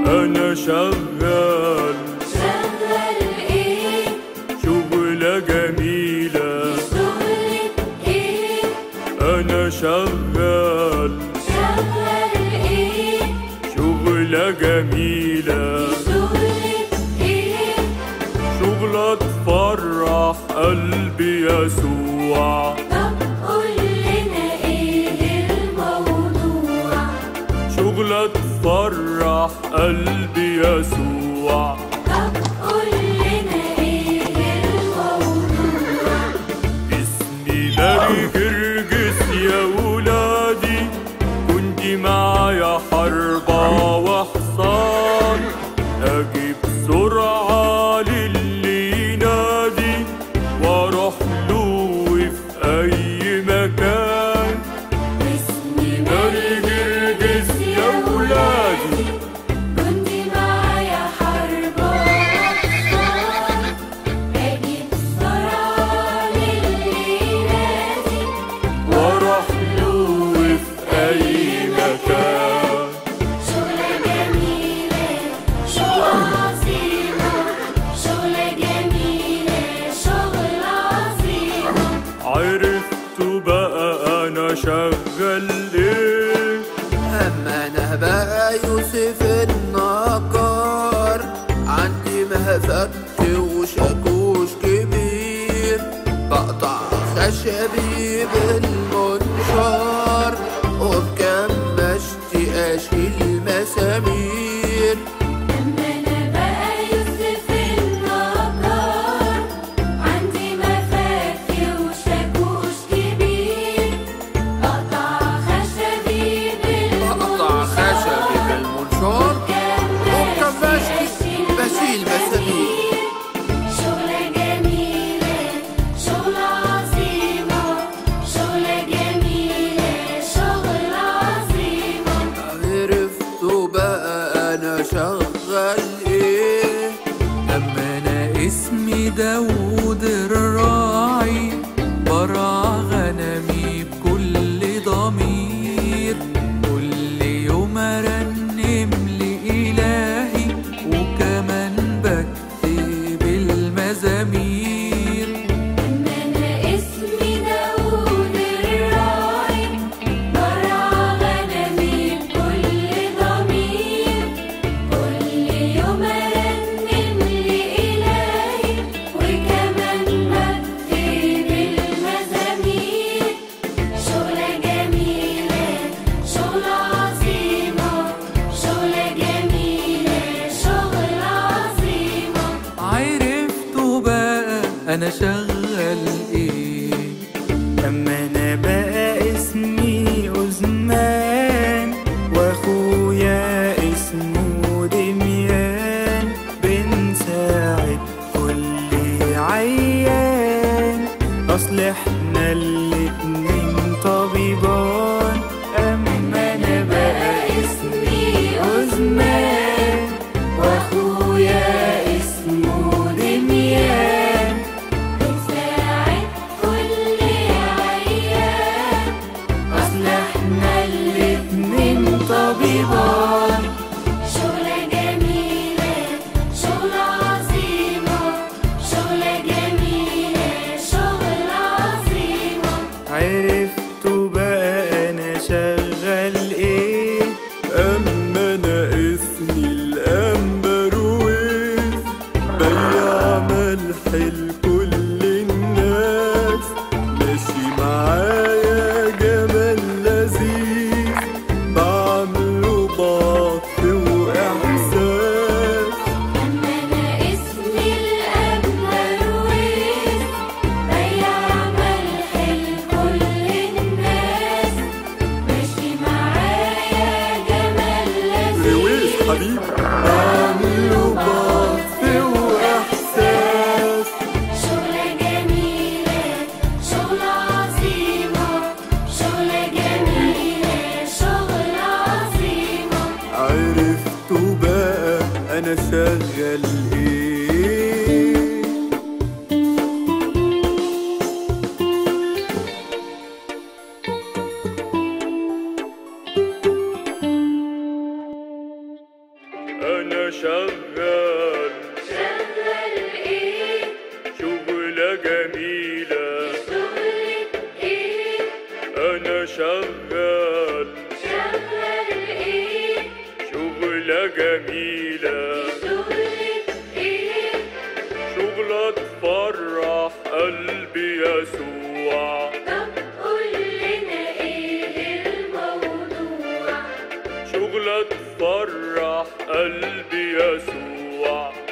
انا شغال شغل ايه شغلة جميلة شغلة ايه انا شغال شغل ايه شغلة جميلة شغلة ايه شغلة تفرح قلبي يسوع طب قول لنا ايه الموضوع شغلة تفرح قلبي يسوع طب قول لنا ايه الموضوع اسمي ماري جرجس يا ولادي كنت معايا حربة وحصان اجي بسرعة للي ينادي واروح له في اي مكان اسمي ماري جرجس يا ولادي كنت معايا حربة وحصان اجي بسرعة للي ينادي واروح له في اي مكان شغلة جميلة شغلة عظيمة شغلة جميلة شغلة عظيمة عرفت بقى انا شغال ايه أما أنا بقى يوسف النجار عندي مهفك وشاكوش كبير بقطع خشبي بالمنشار وبكمشتي أشيل مسامير لما انا بقى يوسف النجار عندي مفاتي وشاكوش كبير بقطع خشبي بقطع خشبي بالمنشار وبكمشتي بشيل مسامير شغلة جميلة شغلة عظيمة شغلة جميلة شغلة عظيمة عرفت بقى انا شغال ايه اما انا اسمي داود الراعي برع غنمي بكل ضمير كل يوم ارنم لالهي وكمان بكتب المزامير لما انا اسمي داود الراعي برع غنمي بكل ضمير كل يوم ارنم لإلهي وكمان بكتب المزامير شغلة جميلة شغلة عظيمة شغلة جميلة شغلة عظيمة عرفت بقى انا شغال ايه اما انا بقى اسمي عثمان واخويا اسمه دميان بنساعد كل عيان اصل احنا الاتنين طبيبان اما انا بقى اسمي عثمان واخويا اسمه دميان بنساعد كل عيان اصل احنا الاتنين طبيبان شغلة جميلة شغلة عظيمة شغلة جميلة شغلة عظيمة عرفت بقى انا شغال ايه اما انا اسمي الامبرويس بيع ملح لكل الناس ماشي معايا جمال لذيذ بعمله بعطف واحساس أما أنا اسمي الأمرويس بيع ملح لكل الناس ماشي معايا جمال رويس لذيذ حبيبي بعمله بعطف واحساس شغلة جميلة شغلة عظيمة شغلة جميلة شغلة عظيمة عرفت بقى انا شغال ايه شغال شغل ايه شغلة جميلة شغلة ايه أنا شغال شغل ايه شغلة جميلة شغلة ايه شغلة تفرح قلبي يسوع طب قول لنا ايه الموضوع شغلة تفرح قلبي يسوع